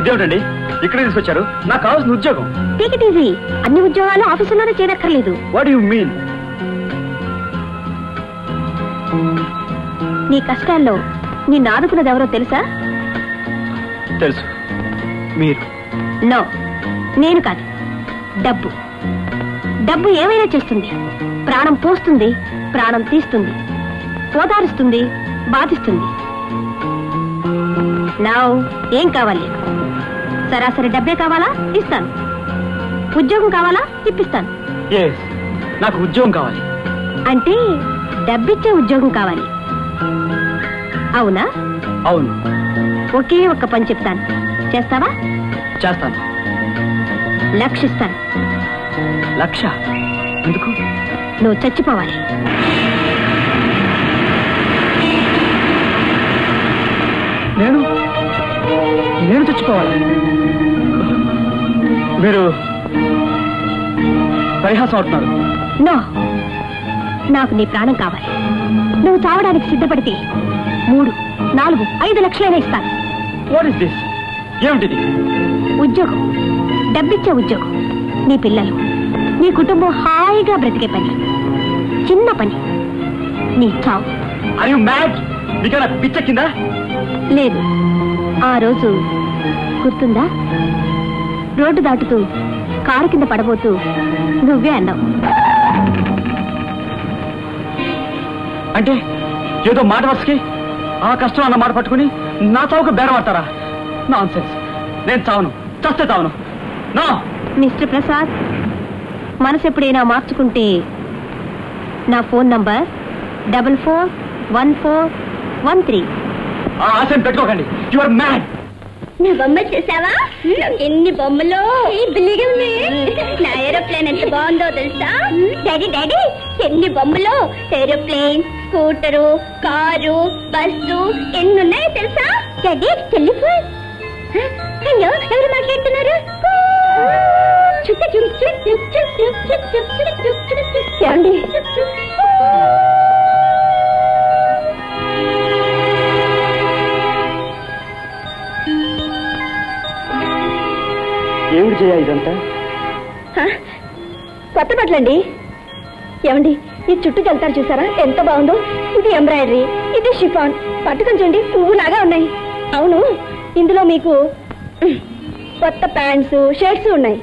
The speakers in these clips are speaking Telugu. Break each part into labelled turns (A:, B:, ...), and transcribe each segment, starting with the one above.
A: ఇదేమిటండి ఇక్కడ తీసుకొచ్చారు నాకు కావాల్సిన ఉద్యోగం
B: టేక్ ఇట్ ఈజీ అన్ని ఉద్యోగాలు ఆఫీసులోనే చేయనక్కర్లేదు
A: వాట్ యు మీన్
B: నీ కష్టాల్లో నిన్ను ఆదుకున్నది ఎవరో తెలుసా
A: తెలుసు మీరు
B: నో నేను కాదు డబ్బు డబ్బు ఏమైనా చేస్తుంది ప్రాణం పోస్తుంది ప్రాణం తీస్తుంది ఓదారుస్తుంది బాధిస్తుంది నావ్ ఏం కావాలి సరాసరి డబ్బే కావాలా ఇస్తాను ఉద్యోగం కావాలా ఇప్పిస్తాను
A: ఎస్ నాకు ఉద్యోగం కావాలి
B: అంటే డబ్బిచ్చే ఉద్యోగం కావాలి అవునా
A: అవును
B: ఒకే ఒక్క పని చెప్తాను చేస్తావా
A: చేస్తాను
B: లక్షిస్తాను
A: లక్ష ఎందుకు
B: నువ్వు చచ్చిపోవాలి
A: నేను నేను చచ్చిపోవాలి మీరు పరిహాసం అవుతున్నారు
B: నో నాకు నీ ప్రాణం కావాలి నువ్వు చావడానికి సిద్ధపడితే మూడు నాలుగు ఐదు లక్షలైనా ఇస్తాను
A: వాట్ ఇస్ దిస్ ఏమిటిది
B: ఉద్యోగం డబ్బిచ్చే ఉద్యోగం నీ పిల్లలు నీ కుటుంబం హాయిగా బ్రతికే పని చిన్న పని నీ చావు
A: ఆర్ యు మ్యాడ్ మీకైనా పిచ్చ కింద
B: లేదు ఆ రోజు గుర్తుందా రోడ్డు దాటుతూ కారు కింద పడబోతూ నువ్వే అన్నావు
A: అంటే ఏదో మాట వరుసకి ఆ కష్టం అన్న మాట పట్టుకుని నా చావుకు బేరమాడతారా నాన్ సెన్స్ నేను చావను చస్తే చావను నో
B: మిస్టర్ ప్రసాద్ మనసు ఎప్పుడైనా మార్చుకుంటే నా phone number double four one four one three
A: ఆ ఆశయం పెట్టుకోకండి యు ఆర్ మ్యాడ్
C: నా బొమ్మ చూసావా ఎన్ని బొమ్మలు బిల్లిగా నా ఏరోప్లేన్ ఎంత బాగుందో తెలుసా డాడీ డాడీ ఎన్ని బొమ్మలు ఏరోప్లేన్ స్కూటరు కారు బస్సు ఎన్ని ఉన్నాయో తెలుసా డాడీ టెలిఫోన్ హలో ఎవరు మాట్లాడుతున్నారు చుట్టూ చుట్టూ చుట్టూ చుట్టూ చుట్టూ చుట్టూ ఏమండి
A: ఏమిటి చేయ ఇదంతా
B: హ? కొత్త బట్టలండి ఏమండి ఈ చుట్టూ వెళ్తారు చూసారా ఎంత బాగుందో ఇది ఎంబ్రాయిడరీ ఇది షిఫాన్ పట్టుకొంచండి పువ్వులాగా ఉన్నాయి అవును ఇందులో మీకు ఉహ్, కొత్త ప్యాంట్స్ షర్ట్స్ ఉన్నాయి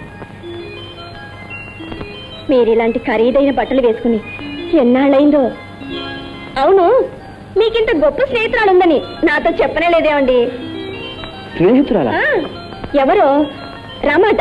B: మీరు ఇలాంటి ఖరీదైన బట్టలు వేసుకుని ఎన్నాళ్ళైందో అవును మీకింత గొప్ప స్నేహితురాలు ఉందని నాతో చెప్పనే లేదేమండి
A: స్నేహితురాలా
B: ఆ, ఎవరో రమాట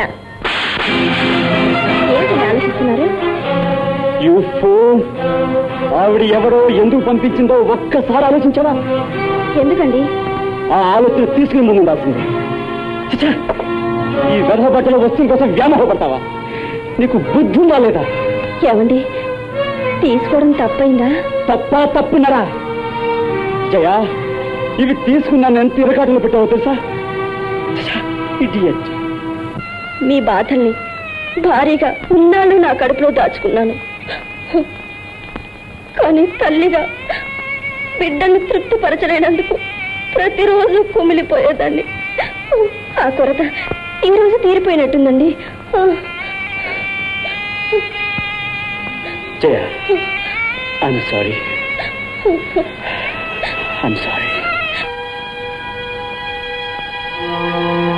B: ఏంటి ఆలోచిస్తున్నారు
A: యు ఫోన్ ఆవిడ ఎవరో ఎందుకు పంపించిందో ఒక్కసారి ఆలోచించావా
B: ఎందుకండి
A: ఆ ఆలోచన తీసుకుని ముందు ఉండాల్సింది ఛ! ఈ వెధ బట్టల వస్తువు కోసం వ్యామోహపడతావా నీకు బుద్ధి ఉందా లేదా
B: ఏమండి తీసుకోవడం తప్పైందా
A: తప్ప తప్పున్నారా జయ ఇవి తీసుకున్నాను ఎంత ఇరకాటలు పెట్టావో తెలుసా ఇడియట్
B: మీ బాధల్ని భారీగా ఉన్నాళ్ళు నా కడుపులో దాచుకున్నాను కానీ తల్లిగా బిడ్డను తృప్తిపరచలేనందుకు ప్రతిరోజు కుమిలిపోయేదాన్ని ఆ కొరత ఈ రోజు తీరిపోయినట్టుందండి
A: Jaya I'm sorry I'm sorry